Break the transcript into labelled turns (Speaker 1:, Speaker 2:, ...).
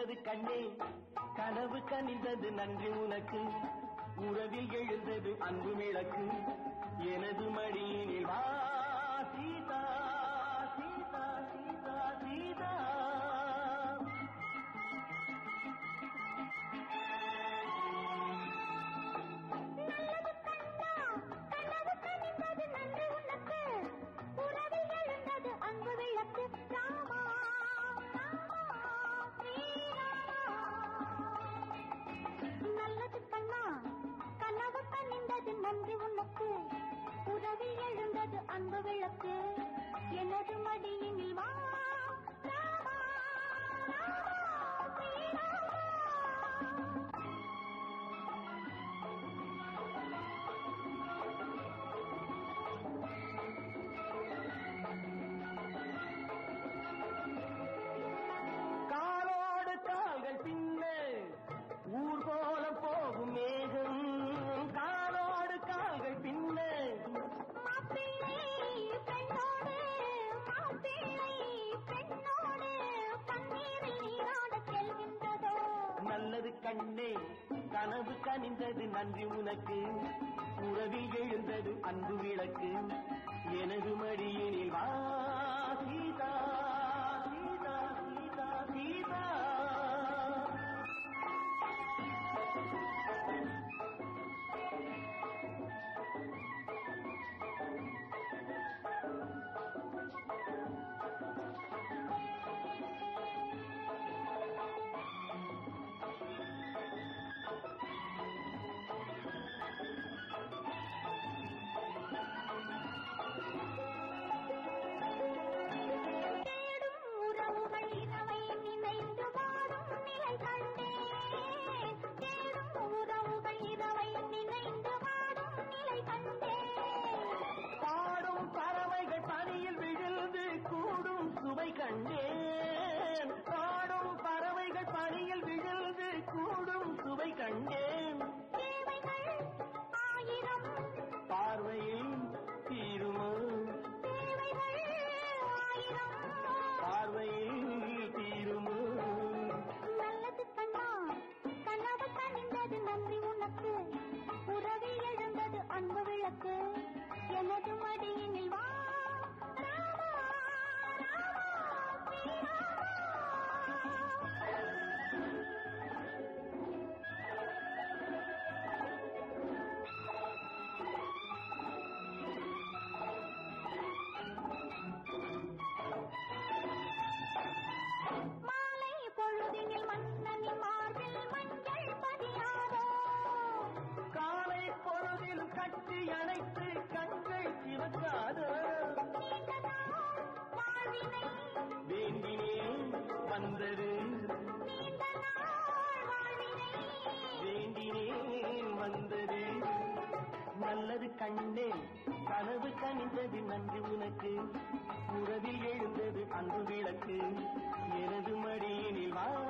Speaker 1: நல்லது கண்ணே கனவு கனிந்தது நன்றி உனக்கு உறவில் எழுந்தது அன்பு விளக்கு எனது மடியினில் வா சீதா சீதா சீதா சீதா
Speaker 2: நல்லது கண்ணா கனவு கனிந்தது நன்றி உனக்கு உறவில் எழுந்தது அன்பு விளக்கு ராமா ராமா ஸ்ரீராமா நல்லது கண்ணா கனவு கனிந்தது நன்றி உனக்கு உறவில் எழுந்தது அன்பு விளக்கு எனது மடியினில் வா ராமா ராமா ஸ்ரீராமா
Speaker 1: காலோடு கால்கள் பின்ன ஊர் போல போகும் மேகம் காலோடு கால்கள் பின்ன
Speaker 2: மாப்பிள்ளை பெண்ணோடு மாப்பிள்ளை பெண்ணோடு கண்ணீரில் நீராட செல்கின்றதோ
Speaker 1: நல்லது கண்ணே கனவு கனிந்தது நன்றி உனக்கு உறவில் எழுந்தது அன்பு விளக்கு எனது மடியினில் வா சீதா சீதா சீதா சீதா
Speaker 2: தேடும் உறவுகள் இரவை நினைந்து வாடும் நிலை கண்டேன் தேடும் உறவுகள் இரவை நினைந்து வாடும் நிலை கண்டேன்
Speaker 1: பாடும் பறவைகள் பனியில் விழுந்து கூடும் சுவை கண்டேன் பாடும் பறவைகள் பனியில் விழுந்து கூடும் சுவை கண்டேன்
Speaker 2: தேவைகள் ஆயிரம்
Speaker 1: பார்வையில் தீருமோ
Speaker 2: தேவைகள் ஆயிரம்
Speaker 1: பார்வையில் தீருமோ
Speaker 2: நல்லது கண்ணா கனவு கனிந்தது நன்றி உனக்கு உறவில் எழுந்தது அன்பு விளக்கு எனது மடியினில் வா ராமா, ராமா, ஸ்ரீராமா. மாலை பொழுதினில் மன்னனின் மார்பில் மஞ்சள் பதியாதோ
Speaker 1: காலை பொழுதில் கட்டி அணைத்து கண்கள் சிவக்காதோ
Speaker 2: நீண்ட நாள் வாழ்வினை
Speaker 1: வேண்டினேன் வந்தது
Speaker 2: நீண்ட நாள் வாழ்வினை
Speaker 1: வேண்டினேன் வந்தது நல்லது கண்ணே கனவு கனிந்தது நன்றி உனக்கு உறவில் எழுந்தது அன்பு விளக்கு எனது மடியினில் வா